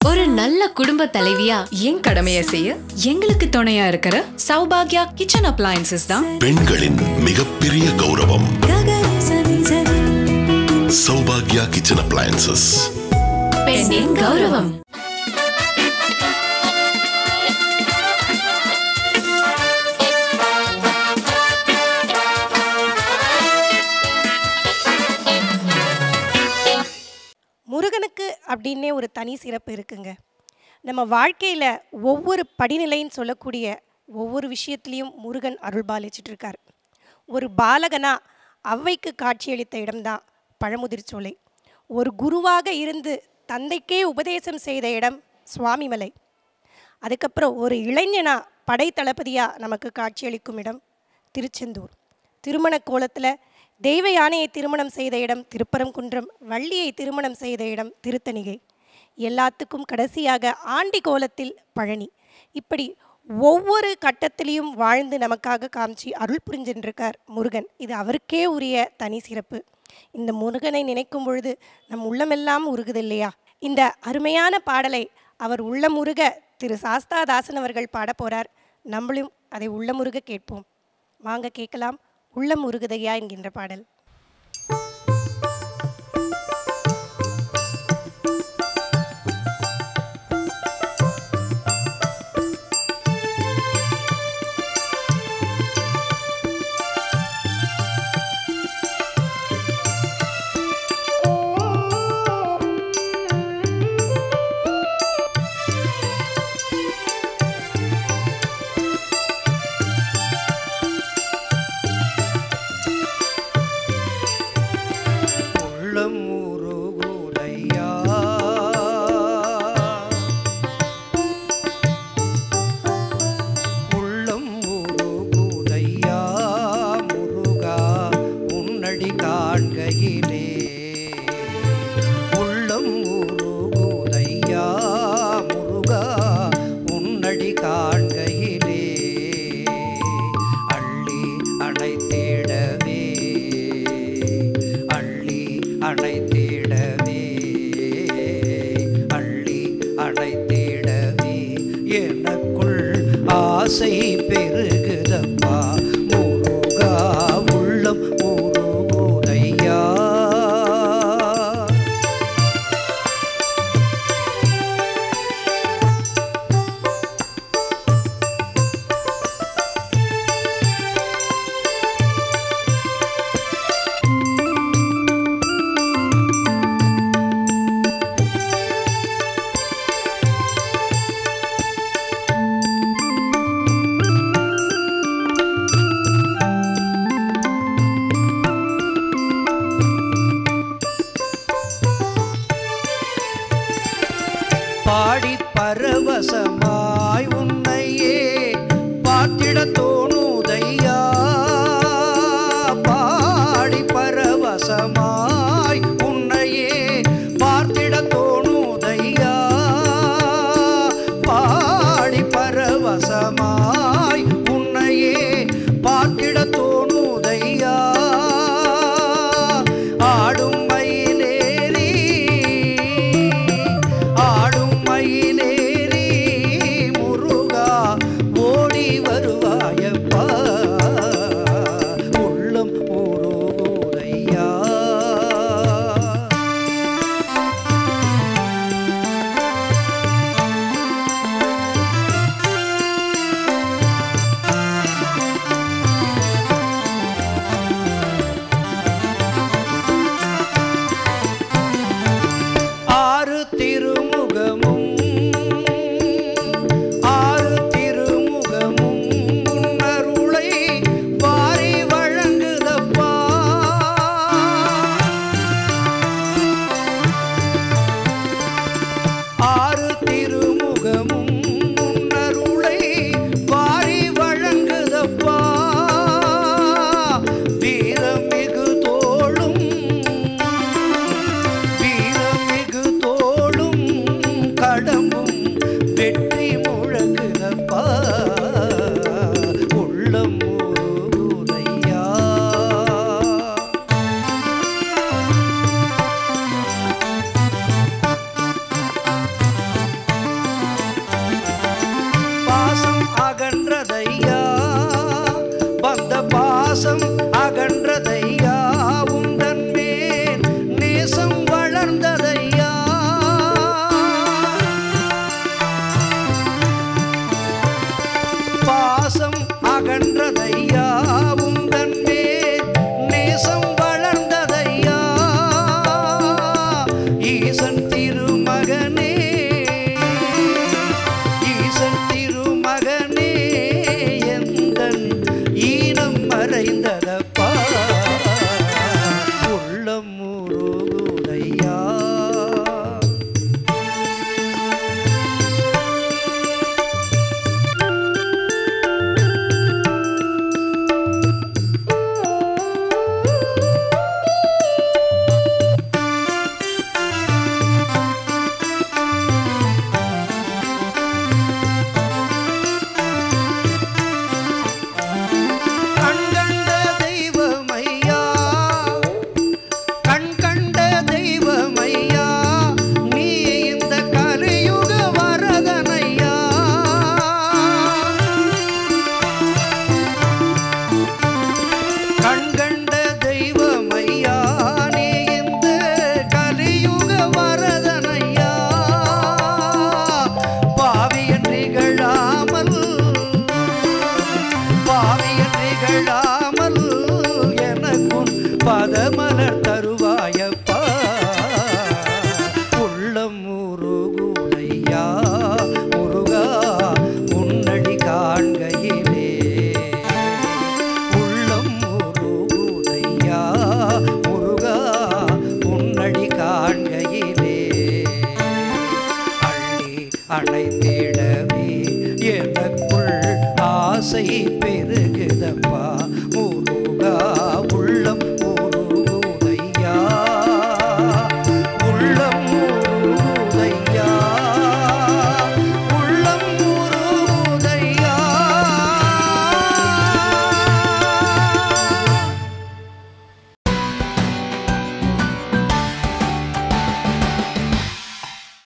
ஒரு நல்ல குடும்ப தலைவியா என் கடமையை செய்ய எங்களுக்கு துணையா இருக்கிற சௌபாக்யா கிச்சன் அப்ளையன்சஸ் தான் பெண்களின் மிகப்பெரிய கௌரவம் சௌபாக்யா கிச்சன் அப்ளையன்சஸ் பெண்ணின் கௌரவம் முருகனுக்கு அப்படின்னே ஒரு தனி சிறப்பு இருக்குங்க நம்ம வாழ்க்கையில் ஒவ்வொரு படிநிலைன்னு சொல்லக்கூடிய ஒவ்வொரு விஷயத்துலேயும் முருகன் அருள்பாலிச்சிட்டு இருக்கார் ஒரு பாலகனா ஔவைக்கு காட்சியளித்த இடம்தான் பழமுதிர்ச்சோலை ஒரு குருவாக இருந்து தந்தைக்கே உபதேசம் செய்த இடம் சுவாமிமலை அதுக்கப்புறம் ஒரு இளைஞனா படை தளபதியா நமக்கு காட்சியளிக்கும் இடம் திருச்செந்தூர் திருமண கோலத்தில் தெய்வ யானையை திருமணம் செய்த இடம் திருப்பரங்குன்றம் வள்ளியை திருமணம் செய்த இடம் திருத்தணிகை எல்லாத்துக்கும் கடைசியாக ஆண்டி கோலத்தில் பழனி இப்படி ஒவ்வொரு கட்டத்திலையும் வாழ்ந்து நமக்காக காமிச்சு அருள் புரிஞ்சின்றிருக்கார் முருகன் இது அவருக்கே உரிய தனி சிறப்பு இந்த முருகனை நினைக்கும் பொழுது நம் உள்ளமெல்லாம் உருகுது இல்லையா இந்த அருமையான பாடலை அவர் உள்ளமுருக திரு சாஸ்தாதாசன் அவர்கள் பாட போறார் நம்மளும் அதை உள்ளமுருக கேட்போம் வாங்க கேட்கலாம் உள்ளம் உருகுதையா என்கின்ற பாடல் உள்ளம் உருகுதையா உள்ளம் உருகுதையா முருகா உன்னடி காண்கையிலே உள்ளம் உருகுதையா முருகா உன்னடி காண்கையிலே அள்ளி அணைத்திடவே அள்ளி அணைத்திடவே அள்ளி அணைத்திடவே எனக்குள் ஆசை பெருகுதப்பா முருகா உள்ளம் உருகுதையா பாடி பரவசமாய் உன்னையே பார்த்திட தோணுதையா பாடி பரவசமாய் உன்னையே பார்த்திட தோணுதையா பாடி பரவசமாய் உன்னையே பார்த்திட தோணுதையா ஆடும் மயிலேறி ஆடும் மயிலேறி முருகா ஓடி வருவாயப்பா அணைத்திடவே எனக்குள் ஆசை பெருகுதப்பா முருகா